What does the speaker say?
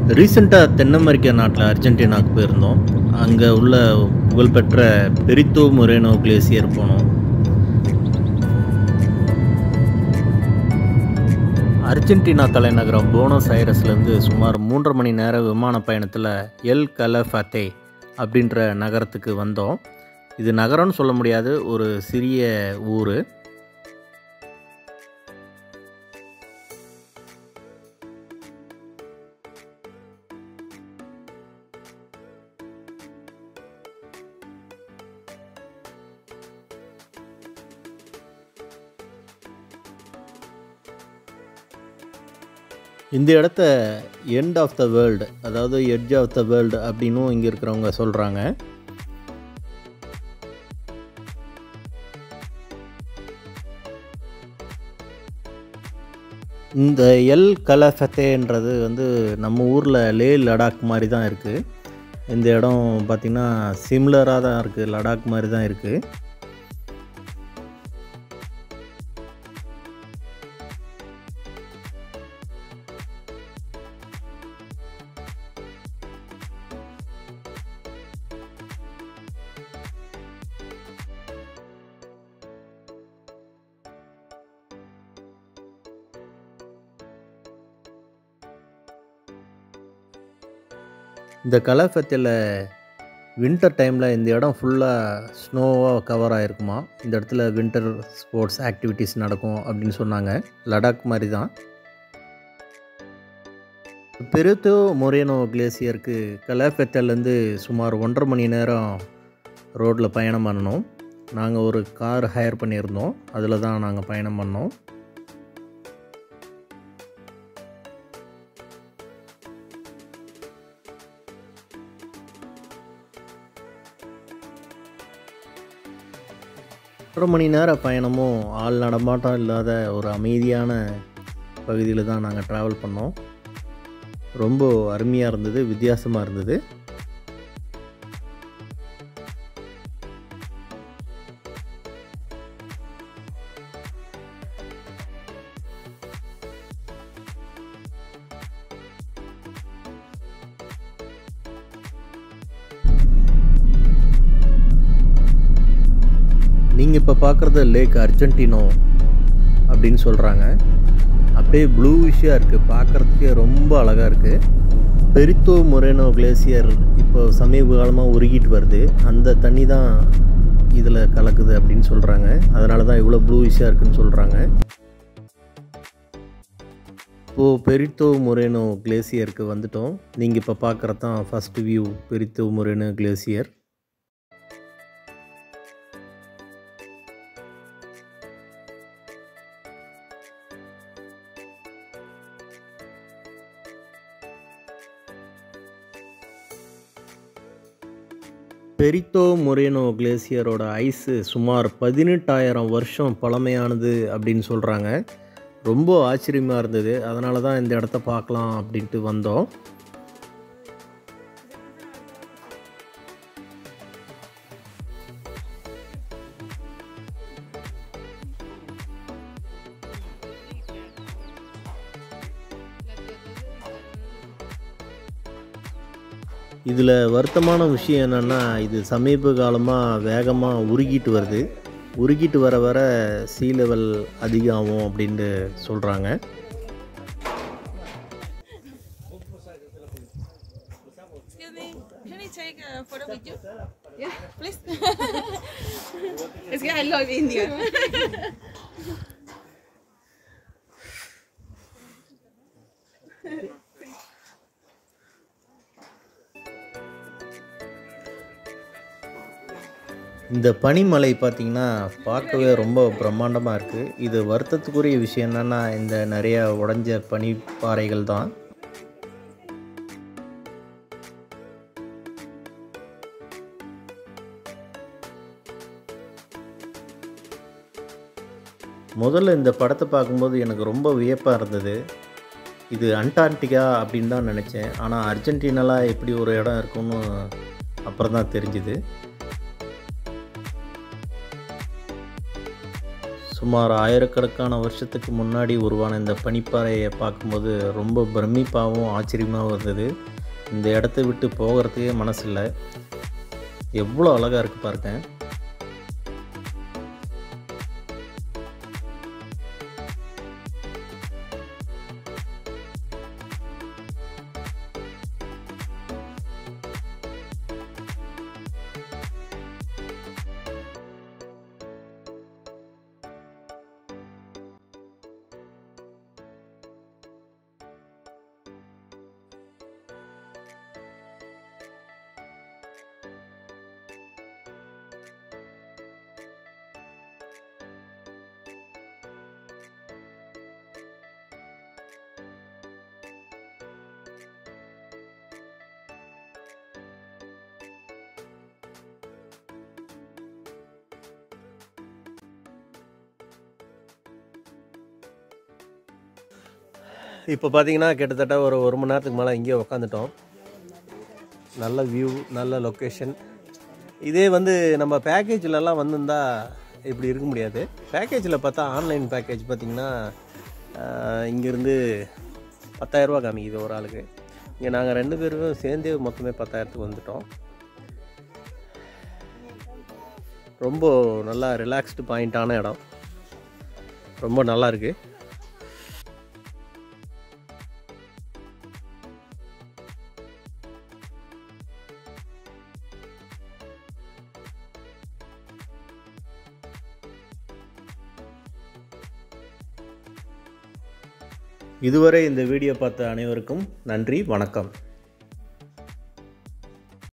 ரீசெண்டாக தென் அமெரிக்கா நாட்டில் அர்ஜென்டினாவுக்கு போயிருந்தோம் அங்கே உள்ள புகழ்பெற்ற பெரித்தோ மொரேனோ கிளேசியர் போனோம் அர்ஜென்டினா தலைநகரம் போனஸ் ஐரஸ்லேருந்து சுமார் மூன்றரை மணி நேர விமான பயணத்தில் எல் கலஃபத்தே அப்படின்ற நகரத்துக்கு வந்தோம் இது நகரம்னு சொல்ல முடியாது ஒரு சிறிய ஊர் இந்த இடத்த எண்ட் ஆஃப் த வேர்ல்டு அதாவது எட்ஜ் ஆஃப் த வேர்ல்டு அப்படின்னும் இங்கே இருக்கிறவங்க சொல்கிறாங்க இந்த எல் கலஃபத்தேன்றது வந்து நம்ம ஊரில் லே லடாக் மாதிரி தான் இருக்குது இந்த இடம் பார்த்திங்கன்னா சிம்லராக தான் இருக்குது லடாக் மாதிரி தான் இருக்குது இந்த கலஃபத்தில் வின்டர் டைமில் இந்த இடம் ஃபுல்லாக ஸ்னோவாக கவர் ஆகிருக்குமா இந்த இடத்துல வின்டர் ஸ்போர்ட்ஸ் ஆக்டிவிட்டீஸ் நடக்கும் அப்படின்னு சொன்னாங்க லடாக் மாதிரி தான் பெருத்தோ மொரேனோ கிளேசியருக்கு கலாஃபெத்தல்லேருந்து சுமார் ஒன்றரை மணி நேரம் ரோட்டில் பயணம் பண்ணணும் நாங்கள் ஒரு கார் ஹையர் பண்ணியிருந்தோம் அதில் தான் நாங்கள் பயணம் பண்ணோம் ஒன்றரை மணி நேர பயணமும் ஆள் நடமாட்டம் இல்லாத ஒரு அமைதியான பகுதியில் தான் நாங்கள் ட்ராவல் பண்ணோம் ரொம்ப அருமையாக இருந்தது வித்தியாசமாக இருந்தது நீங்கள் இப்போ பார்க்குறது லேக் அர்ஜென்டினோ அப்படின்னு சொல்கிறாங்க அப்படியே ப்ளூவிஷாக இருக்குது பார்க்குறதுக்கே ரொம்ப அழகாக இருக்குது பெரித்தோ மொரேனோ கிளேசியர் இப்போ சமீப காலமாக உருகிட்டு வருது அந்த தண்ணி தான் இதில் கலக்குது அப்படின்னு சொல்கிறாங்க அதனால தான் இவ்வளோ ப்ளூவிஷாக இருக்குன்னு சொல்கிறாங்க இப்போது பெரித்தோ மொரேனோ கிளேசியருக்கு வந்துட்டோம் நீங்கள் இப்போ பார்க்குறது தான் first view Perito Moreno glacier Perito Moreno கிளேசியரோட ஐஸு சுமார் பதினெட்டாயிரம் வருஷம் பழமையானது அப்படின்னு சொல்கிறாங்க ரொம்ப ஆச்சரியமாக இருந்தது அதனால தான் இந்த இடத்த பார்க்கலாம் அப்படின்ட்டு வந்தோம் இதில் வருத்தமான விஷயம் என்னென்னா இது சமீப காலமாக வேகமாக உருகிட்டு வருது உருகிட்டு வர வர சீ லெவல் அதிகமாகும் அப்படின்ட்டு சொல்கிறாங்க Excuse me, can I take a photo with you? Yeah, please. it's I love India. இந்த பனிமலை பார்த்திங்கன்னா பார்க்கவே ரொம்ப பிரம்மாண்டமாக இருக்குது இது வருத்தத்துக்குரிய விஷயம் என்னென்னா இந்த நிறைய உடஞ்ச பனிப்பாறைகள் தான் முதல்ல இந்த படத்தை பார்க்கும்போது எனக்கு ரொம்ப வியப்பாக இருந்தது இது அண்டார்டிகா அப்படின்னு தான் நினச்சேன் ஆனால் அர்ஜென்டினாலாம் எப்படி ஒரு இடம் இருக்குன்னு அப்புறம் தான் தெரிஞ்சுது சுமார் ஆயிரக்கணக்கான வருஷத்துக்கு முன்னாடி உருவான இந்த பனிப்பாறையை பார்க்கும்போது ரொம்ப பிரமிப்பாகவும் ஆச்சரியமாகவும் இருந்தது இந்த இடத்த விட்டு போகிறதுக்கே மனசில்லை எவ்வளோ அழகாக இருக்குது பாருங்க இப்போ பார்த்தீங்கன்னா கிட்டத்தட்ட ஒரு ஒரு மணி நேரத்துக்கு மேலே இங்கேயே உக்காந்துட்டோம் நல்ல வியூ நல்ல லொக்கேஷன் இதே வந்து நம்ம பேக்கேஜ்லலாம் வந்திருந்தா இப்படி இருக்க முடியாது பேக்கேஜில் பார்த்தா ஆன்லைன் பேக்கேஜ் பார்த்திங்கன்னா இங்கேருந்து பத்தாயிரரூபா காமிக்குது ஒரு ஆளுக்கு இங்கே நாங்கள் ரெண்டு பேரும் சேர்ந்தே மொத்தமே பத்தாயிரத்துக்கு வந்துட்டோம் ரொம்ப நல்லா ரிலாக்ஸ்டு பாயிண்ட்டான இடம் ரொம்ப நல்லா இருக்குது இதுவரை இந்த வீடியோ பார்த்த அனைவருக்கும் நன்றி வணக்கம்